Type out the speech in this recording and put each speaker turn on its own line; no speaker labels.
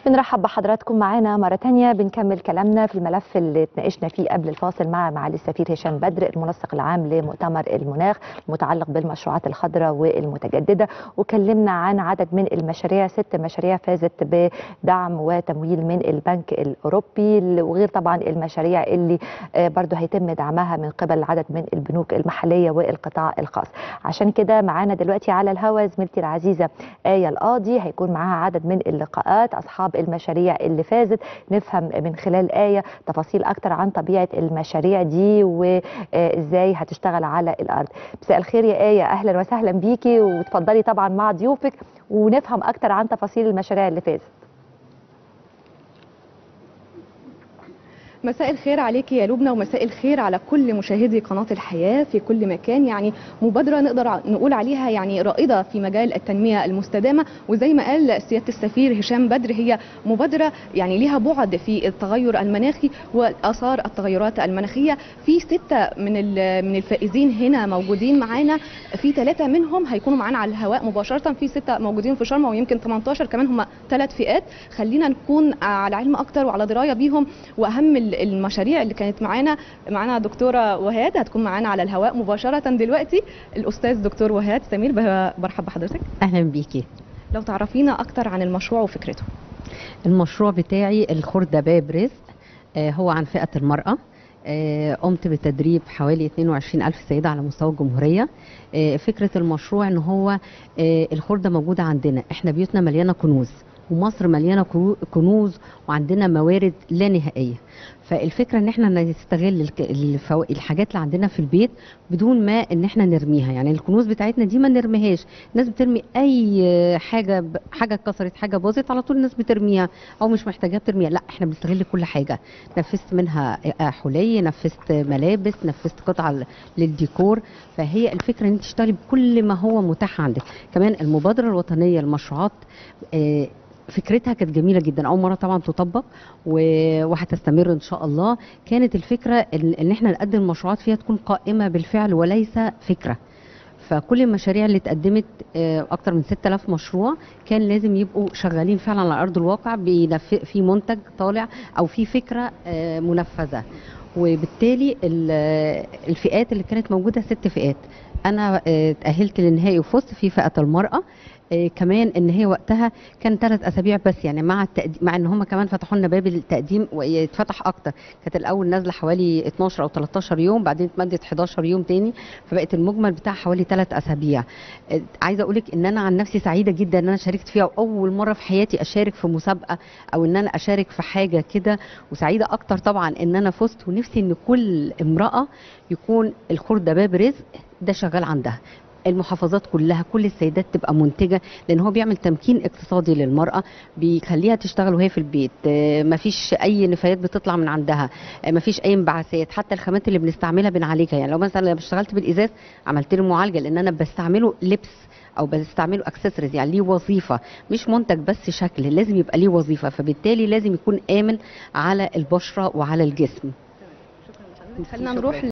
بنرحب بحضراتكم معانا مرة تانية بنكمل كلامنا في الملف اللي اتناقشنا فيه قبل الفاصل مع معالي السفير هشام بدر المنسق العام لمؤتمر المناخ المتعلق بالمشروعات الخضراء والمتجددة وكلمنا عن عدد من المشاريع ست مشاريع فازت بدعم وتمويل من البنك الأوروبي وغير طبعا المشاريع اللي برضو هيتم دعمها من قبل عدد من البنوك المحلية والقطاع الخاص عشان كده معانا دلوقتي على الهوا زميلتي العزيزة آية القاضي هيكون معاها عدد من اللقاءات أصحاب المشاريع اللي فازت نفهم من خلال آية تفاصيل أكتر عن طبيعة المشاريع دي وإزاي هتشتغل على الأرض مساء الخير يا آية أهلا وسهلا بيكي وتفضلي طبعا مع ضيوفك ونفهم أكتر عن تفاصيل المشاريع اللي فازت
مساء الخير عليك يا لبنى ومساء الخير على كل مشاهدي قناة الحياة في كل مكان يعني مبادرة نقدر نقول عليها يعني رائدة في مجال التنمية المستدامة وزي ما قال سيادة السفير هشام بدر هي مبادرة يعني ليها بعد في التغير المناخي وآثار التغيرات المناخية في ستة من من الفائزين هنا موجودين معانا في ثلاثة منهم هيكونوا معانا على الهواء مباشرة في ستة موجودين في شرم ويمكن 18 كمان هم ثلاث فئات خلينا نكون على علم أكتر وعلى دراية بيهم وأهم المشاريع اللي كانت معانا معانا دكتوره وهاد هتكون معانا على الهواء مباشره دلوقتي الاستاذ دكتور وهاد سمير برحب بحضرتك
اهلا بيكي
لو تعرفينا اكتر عن المشروع وفكرته
المشروع بتاعي الخردة باب رزق آه هو عن فئة المرأة آه قمت بتدريب حوالي 22 ألف سيدة على مستوى الجمهورية آه فكرة المشروع ان هو الخردة موجودة عندنا احنا بيوتنا مليانة كنوز ومصر مليانه كنوز وعندنا موارد لا نهائيه فالفكره ان احنا نستغل الحاجات اللي عندنا في البيت بدون ما ان احنا نرميها يعني الكنوز بتاعتنا دي ما نرميهاش الناس بترمي اي حاجه حاجه اتكسرت حاجه باظت على طول الناس بترميها او مش محتاجاها بترميها لا احنا بنستغل كل حاجه نفذت منها حلي نفذت ملابس نفذت قطع للديكور فهي الفكره ان انت تشتغلي بكل ما هو متاح عندك كمان المبادره الوطنيه للمشروعات آه فكرتها كانت جميله جدا اول مره طبعا تطبق وهتستمر ان شاء الله كانت الفكره ان احنا نقدم مشروعات فيها تكون قائمه بالفعل وليس فكره فكل المشاريع اللي اتقدمت اكتر من 6000 مشروع كان لازم يبقوا شغالين فعلا على ارض الواقع في منتج طالع او في فكره منفذه وبالتالي الفئات اللي كانت موجوده ست فئات انا تاهلت للنهائي وفزت في فئه المراه إيه كمان ان هي وقتها كان ثلاث اسابيع بس يعني مع التقديم مع ان هم كمان فتحوا لنا باب التقديم ويتفتح اكتر كانت الاول نازله حوالي 12 او 13 يوم بعدين اتمدت 11 يوم تاني فبقت المجمل بتاعها حوالي ثلاث اسابيع إيه عايزه اقول لك ان انا عن نفسي سعيده جدا ان انا شاركت فيها واول مره في حياتي اشارك في مسابقه او ان انا اشارك في حاجه كده وسعيده اكتر طبعا ان انا فزت ونفسي ان كل امراه يكون الخرده باب رزق ده شغال عندها المحافظات كلها كل السيدات تبقى منتجه لان هو بيعمل تمكين اقتصادي للمراه بيخليها تشتغل وهي في البيت مفيش اي نفايات بتطلع من عندها مفيش اي انبعاثات حتى الخامات اللي بنستعملها بنعالجها يعني لو مثلا اشتغلت بالازاز عملت له معالجه لان انا بستعمله لبس او بستعمله اكسسوارز يعني ليه وظيفه مش منتج بس شكل لازم يبقى ليه وظيفه فبالتالي لازم يكون امن على البشره وعلى الجسم
خلينا نروح